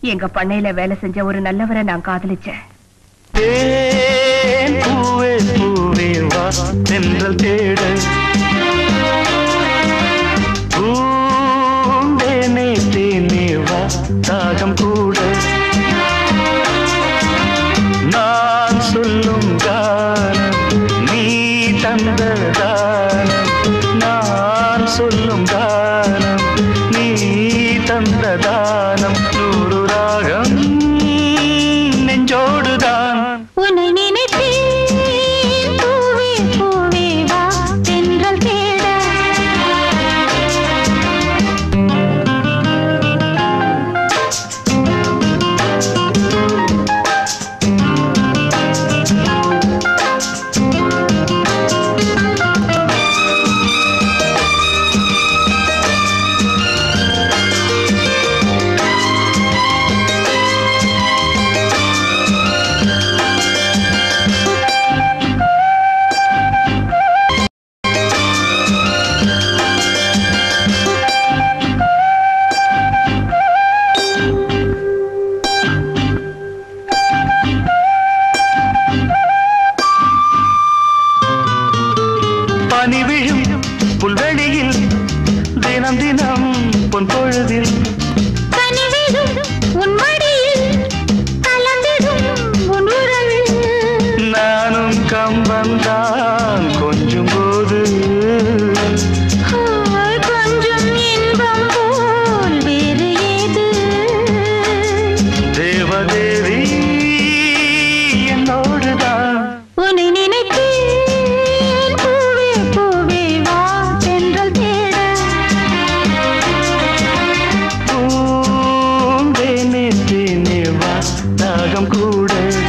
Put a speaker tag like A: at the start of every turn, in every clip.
A: எங்க பண்ணையில வேலை செஞ்ச ஒரு நல்லவரை நான் காதலிச்சேன்
B: தேன் பூவே பூவே வா தென்றல் தேட பூந்தேனே தேனே வா தாகம் கூட நான் சொல்லும் கானம் நீ தந்த தானம் நான் சொல்லும் கானம் நீ தந்த தானம் நூறு ராகம் நெஞ்சோடுதான்
C: உன்னை நினைத்தேன் பூவே பூவே வா தென்றல் தேட
B: பனி விழும் புல்வெளியில் தினம் தினம் பொன் பொழுதில்
C: கனிவிடும் உன் மடியில் கலந்திடும் உன் உறவில்
B: நானும் கம்பந்தான் கொஞ்சம் போது
C: ஆய், கொஞ்சம் இன்பம் போல் வேறு ஏது
B: தேவதேவி என்னோடுதான்
C: உன்னை நினைத்தேன் பூவே பூவே வா தென்றல் தேட
B: பூந்தேனே தேனே வா தாகம் கூட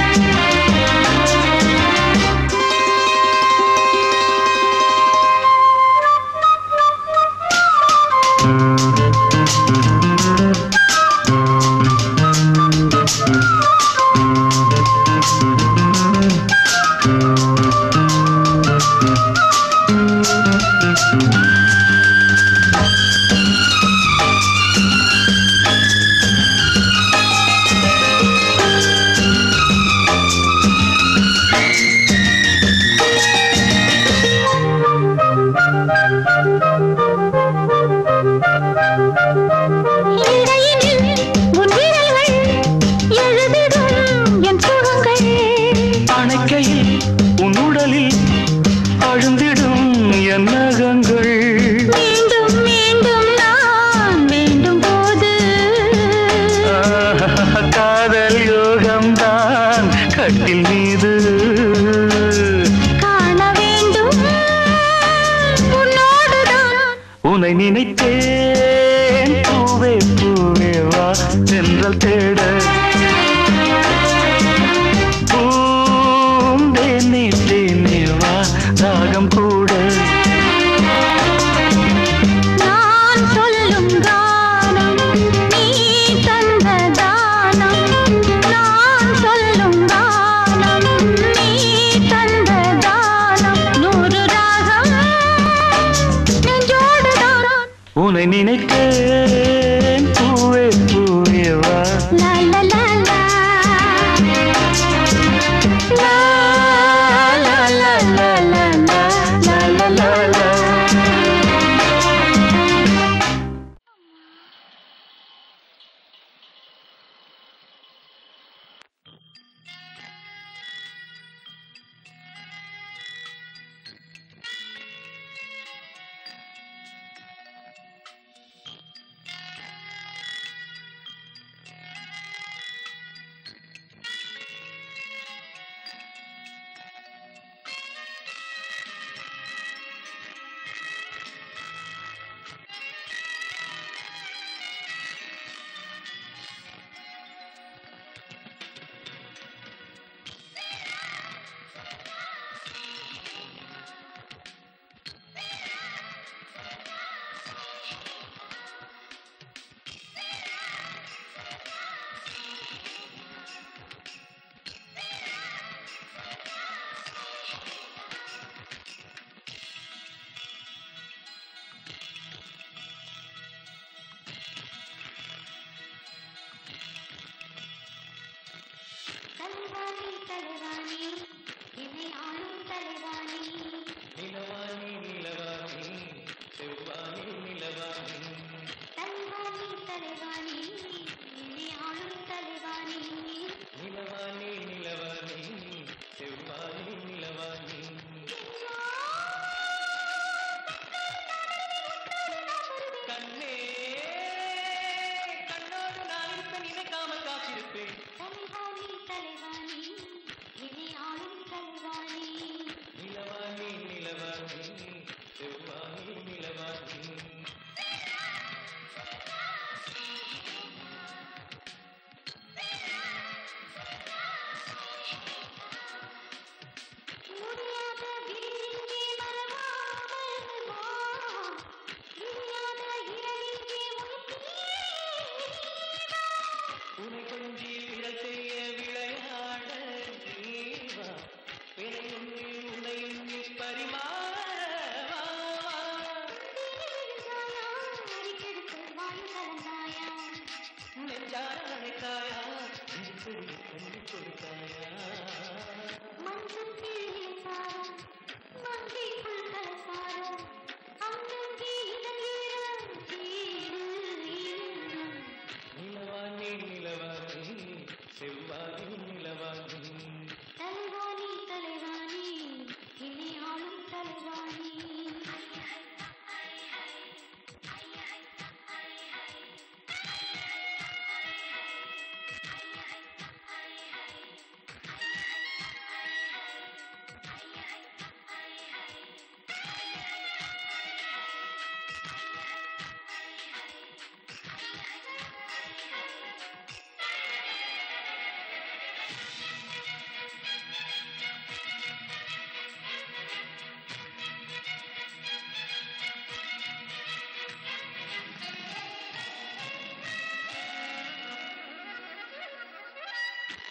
C: இடையினில் உன் விரல்கள் எழுதிடும் என் சுகங்கள்
B: அணைக்கையில் உன் உடலில் அழுந்திடும் என் நகங்கள்
C: மீண்டும் மீண்டும் நான் வேண்டும் போது
B: ஆஹா, காதல் யோகம்தான் கட்டில் மீது
C: காண வேண்டும் உன்னோடுதான்
B: உன்னை நினைத்தேன் பூவே பூவே வா தென்றல் தேட பூந்தேனே தேனே வா தாகம் கூட
C: நான் சொல்லும் கானம் நீ தந்த தானம் நான் சொல்லும் கானம் நீ தந்த தானம் நூறு ராகம் நெஞ்சோடுதான்
B: உன்னை நினைத்தேன் பூவே பூவே வா
C: லா லா லா லா லா லா லா லா லா லா லா லா லா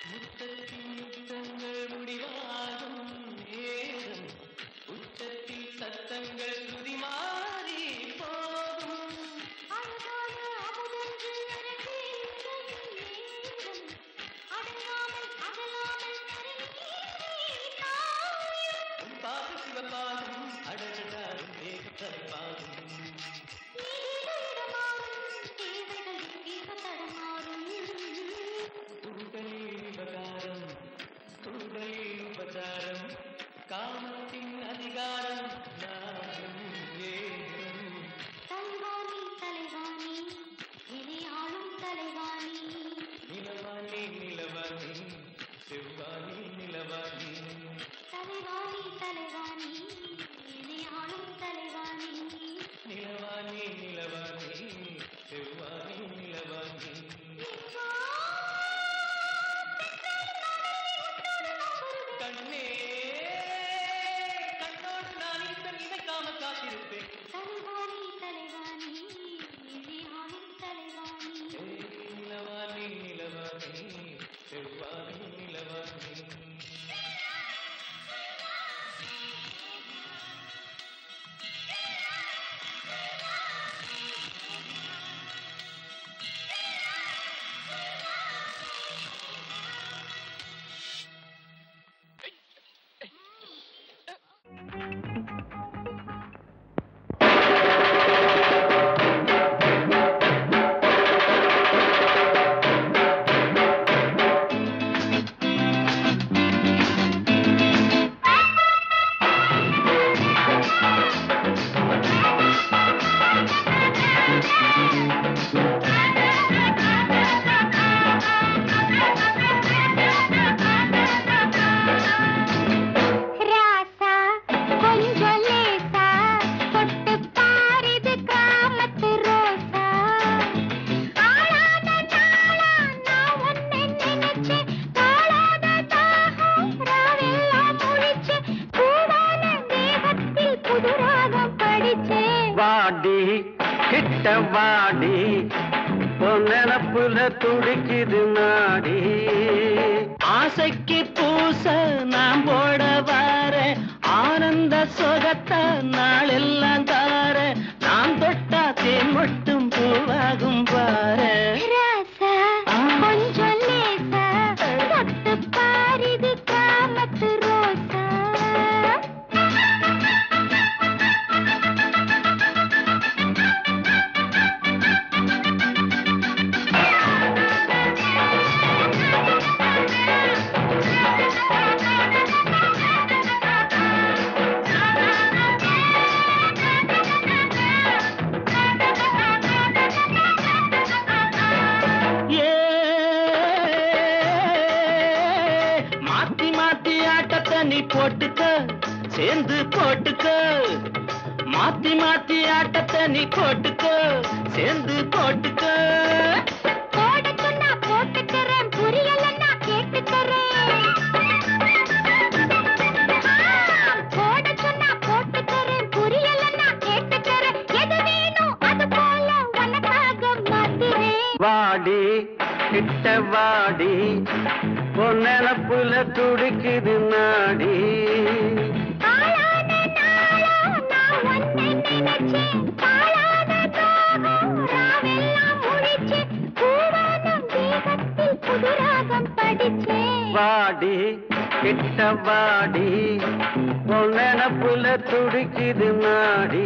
B: முத்தத்தின் யுத்தங்கள் முடிவாகும் நேரம் உச்சத்தில் சத்தங்கள் துதி மாறி போகும்
C: அழகான அமுதன்று அரங்கேறும் நேரம். அடங்காமல் அகலாமல் நரநீரை காயும்.
B: பாக சிவபாகும் அடகடாரும் வேகத்தரப்பாகும்
C: நீரிடமாறும் தேவைகள் இங்கேக தடமாறும்.
B: தூண்டலில் விவகாரம் தூண்டலில் உபசாரம் காமத்தின் அதிகாரம் நானும் ஏனும்
C: தலைவாணி தலைவாணி என்னை ஆளும் தலைவாணி
B: நிலவாணி நிலவாணி செவ்வாணி நிலவாணி
C: தலைவாணி தலைவாணி என்னை ஆளும் தலைவாணி
B: நிலவாணி நிலவாணி செவ்வாணி நிலவாணி கண்ணே கண்ணோடு நான் இந்த நினைக்காம காத்திருப்பேன்
C: தலைவாணி தலைவாணி என்னை ஆளும் தலைவாணி
B: நிலவாணி நிலவாணி செவ்வாணி நிலவாணி
C: ராசா கொஞ்சம் லேசா தொட்டு பாரிது கிராமத்து ரோசா ஆளாத நாளா நான் உன்னை நினைச்சேன் தாளாத தாகம் ராவெல்லாம் முழிச்சு கூடான தேகத்தில் புது ராகம் படிச்சேன்
D: வாடி கிட்ட வாடி உன் நினப்புல துடிக்குது நாடி ஆசைக்கு பூச நான் போட வார ஆனந்த சுகத்தை நாளெல்லாம் தார நான் தொட்டா தேன் மட்டும் பூவாகும் பாரு
C: ராசா கொஞ்சம் லேசா தொட்டு பாரிது கிராமத்து ரோசா
D: ஏ மாத்தி மாத்தி ஆட்டத்தை நீ போட்டுக்க சேர்ந்து போட்டுக்க மாத்தி மாத்தி ஆட்டத்தை நீ போட்டுக்க சேர்ந்து போட்டுக்க
C: போட சொன்னா போட்டுக்கிறேன் புரியலன்னா கேட்டுக்கிறேன் ஆ, போட சொன்னா போட்டுக்கிறேன் புரியலன்னா கேட்டுக்கிறேன் எது வேணும் அது போல உனக்காக மாத்துறேன்
D: வாடி கிட்ட வாடி உன் நினப்புல துடிக்குது நாடி
C: ஆளான நாளா நான் உன்னை நினைச்சேன் தாளான தாகம் ராவெல்லாம் முழிச்சு பூவானம் தேகத்தில் புது ராகம் படிச்சேன்
D: வாடி கிட்ட வாடி உன் நினப்புல துடிக்குது நாடி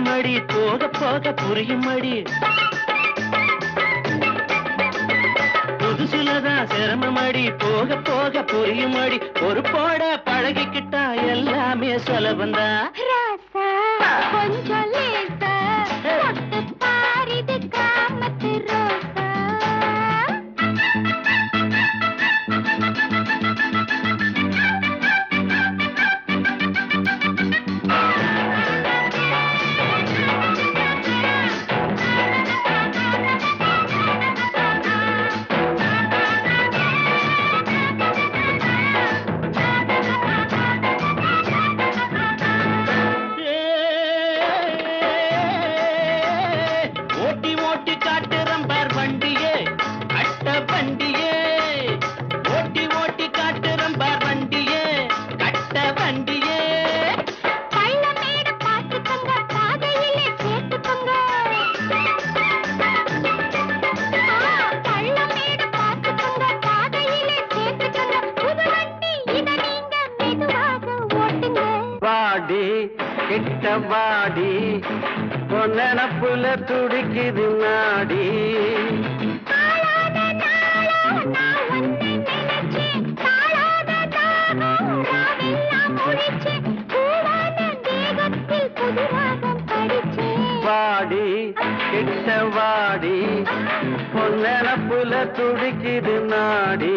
B: அடி போக போக புரியும் அடி புதுசுலதான் சிரமம் அடி போக போக புரியும் அடி ஒரு போட பழகிக்கிட்டா எல்லாமே சுலபந்தா
C: ராசா கொஞ்சம் லேசா தொட்டு பாரிது காமத்து ரோசா
B: ஓட்டி ஓட்டி காட்டுறேன் பார் வண்டியே அட்ட வண்டியே ஓட்டி ஓட்டி காட்டுறேன் பார் வண்டியே கட்ட வண்டியே
C: பள்ளமேடு பார்த்துக்கங்க பாதையிலே சேர்த்துக்கங்க ஆ, பள்ளமேடு பார்த்துக்கங்க பாதையிலே சேர்த்துக்கங்க புது வண்டி இத நீங்க மெதுவாக ஓட்டுங்க
D: வாடி கிட்ட வாடி பொன்னப்புல துடிக்குது நாடி
C: தாழாத நாளா நான் உன்னை நினைச்சேன் தாழாத தாகம் ராவெல்லாம் முழிச்சேன் பூவான தேகத்தில் புது ராகம் படிச்சேன்
D: வாடி கிட்ட வாடி பொன்னப்புல துடிக்குது நாடி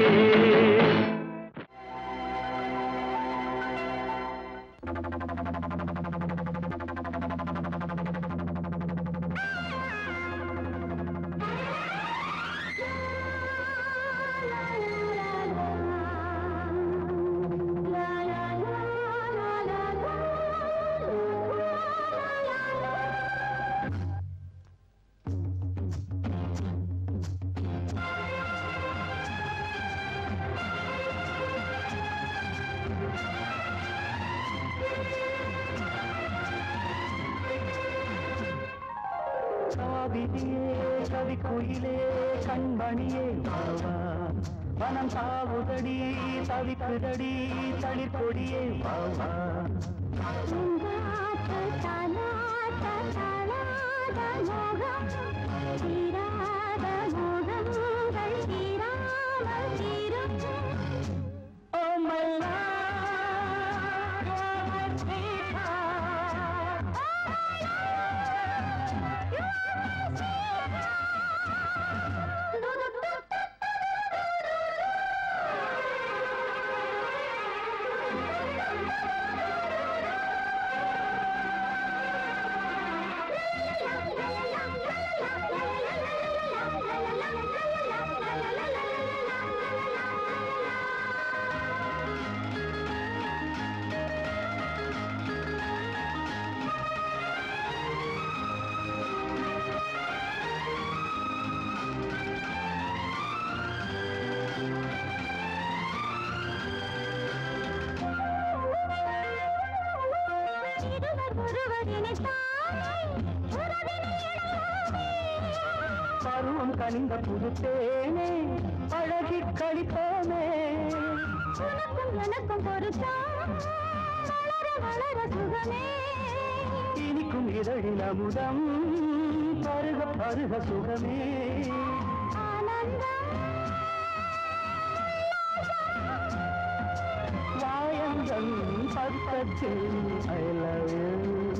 B: காவிரியே கவி குயிலே கண்மணியே வாவா மனம் சாவுதடி தவிக்குதடி தளிர்கொடியே வாவா Oh my love, you're my sweetheart. பருவம் கனிந்த புதுத்தேனே அழகி கழிப்போமே
C: உனக்கும் எனக்கும் பொருத்தா வளர வளர சுகமே
B: இனிக்கும் இதழில் அமுதம் பருக பருக சுகமே
C: ஆனந்தம்
B: வாயந்தன் பக்கத்தில் ஐ லவ் யூ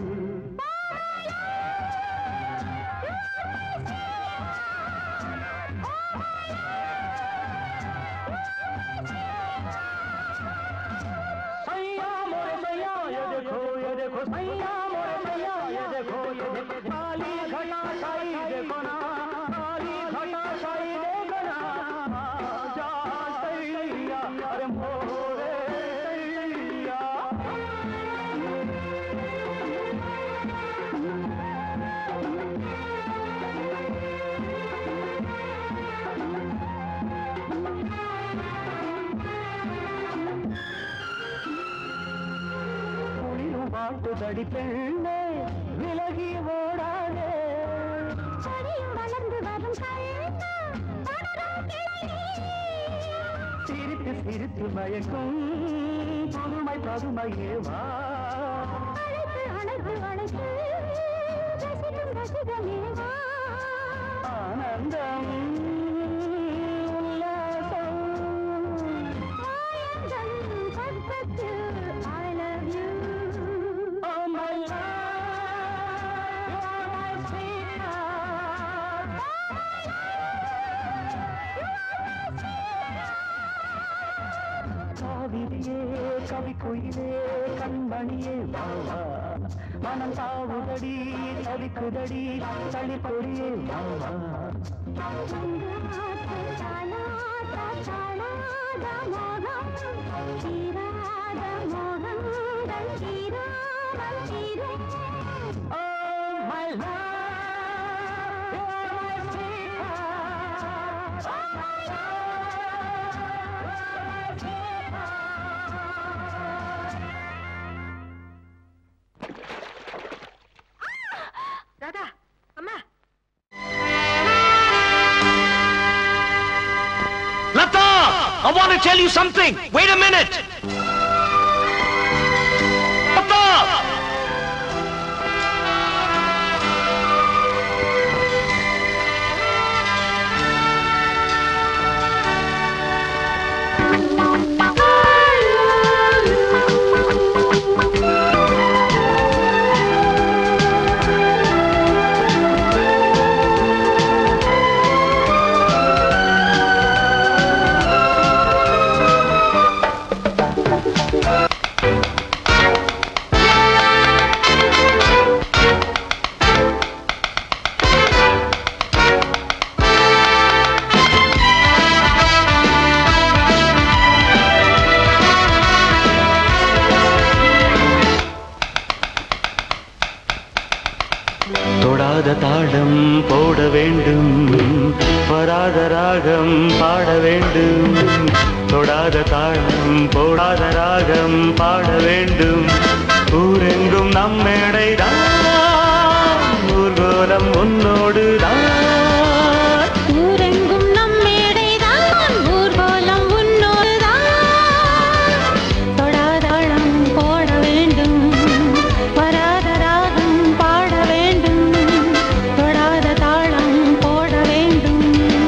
B: सैया मोरे सैया ये देखो ये देखो सैया मोरे सैया ये देखो ये देखो काली घटा छाई देखो ना काली घटा छाई देखो ना जा सैया अरे मोरे सैया குளிரும் பாட்டுதடி பெண்ணே விலகி ஓடாதே
C: செடியும் வளர்ந்து வரும் கண்ணா படரும் கிளை
B: சிரித்து சிரித்து மயக்கும் புதுமை பதுமையே வா
C: அழைத்து அழைத்து அழைத்து
B: கவிக்குயிலே கண்மணியே வாவா மனம் தாவுதடி தவிக்குதடி தளிப்பொடியே வாவா Oh, my love, you are my sweetheart. Oh, my love, you are my sweetheart.
A: Radha அம்மா
E: Lata! I want to tell you something. Wait a minute. Lata!
B: தொடாத தாளம் போட வேண்டும் வராத ராகம் பாட வேண்டும் தொடாத தாளம் போடாத ராகம் பாட வேண்டும் ஊரெங்கும் நம் மேடைதான் ஊர்கோலம் உன்னோடு தான்
C: ஊரெங்கும் நம் மேடைதான் ஊர்வலம் உன்னோடுதான் தொடாதாளம் போட வேண்டும் வராத ராகம் பாட வேண்டும் தொடாத தாளம் போட வேண்டும்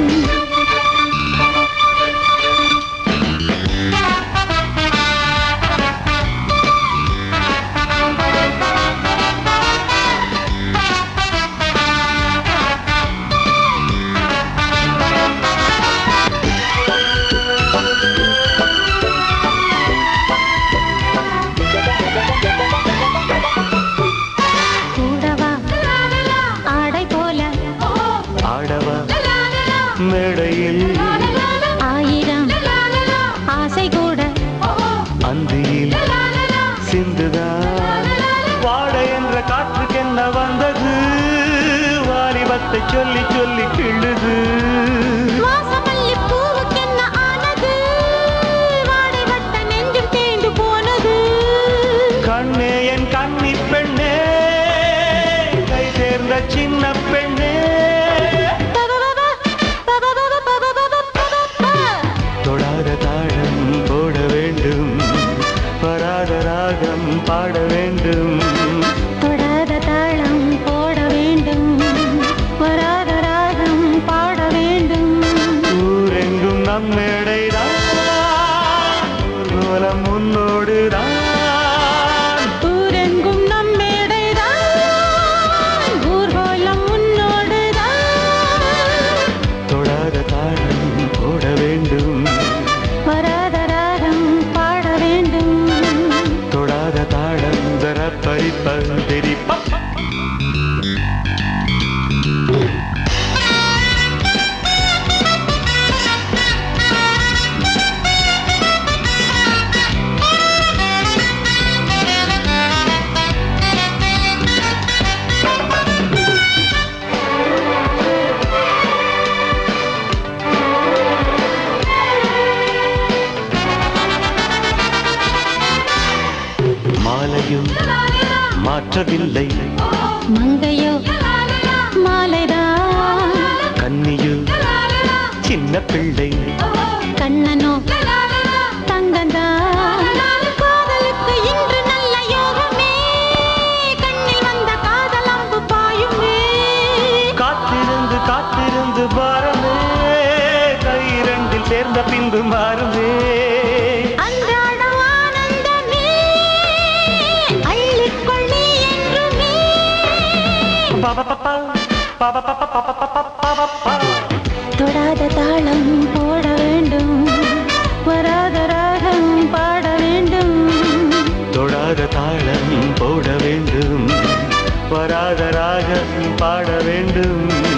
C: கூடவா ஆடை போல
B: ஆடவா மேடையில்
C: ஆயிரம் ஆசை கூட
B: அந்தியில் சிந்துதான் வாட என்ற காற்றுக்கென்ன வந்தது வாலிபத்தை சொல்லி சொல்லி கிள்ளுது
C: வாசமல்லி பூவுக்கென்ன ஆனது வாடை வட்ட நெஞ்சும் தேய்ந்து போனது
B: கண்ணே என் கண்ணி பெண்ணே கை சேர்ந்த சின்ன பெண்ணே தொடாத தாழம் போட வேண்டும் வராத ராகம் பாட வேண்டும்
C: தொடாத தாளம் போட வேண்டும் வராத ராகம் பாட வேண்டும்
B: ஊரெங்கும் நம் மேடைதான் ஊர்வலம் முன்னோடுதான்
C: ஊரெங்கும் நம் மேடைதான் ஊர்வலம் உன்னோடுதான்
B: தொடாத தாழம் போட வேண்டும்
C: வராத ராகம் பாட வேண்டும்
B: தொடாத தாழம் தர பறிப்பதிரி மாலையும் மாற்றவில்லை
C: மங்கையோ மாலைதான்
B: கன்னியு சின்ன பிள்ளை
C: கண்ணனோ தங்கந்தான் காதலுக்கு இன்று நல்ல யோகமே கண்ணில் வந்த காதல் அம்பு பாயுமே
B: காத்திருந்து காத்திருந்து பாரமே கை இரண்டில் சேர்ந்த பின்பு மாறுமே
C: அன்றாடம் ஆனந்தமே அள்ளிக்கொள் நீ என்றுமே
B: பபபபா, பபபபபபபபபபா.
C: தொடாத தாளம் போட வேண்டும் வராத ராகம் பாட வேண்டும்
B: வேண்டும்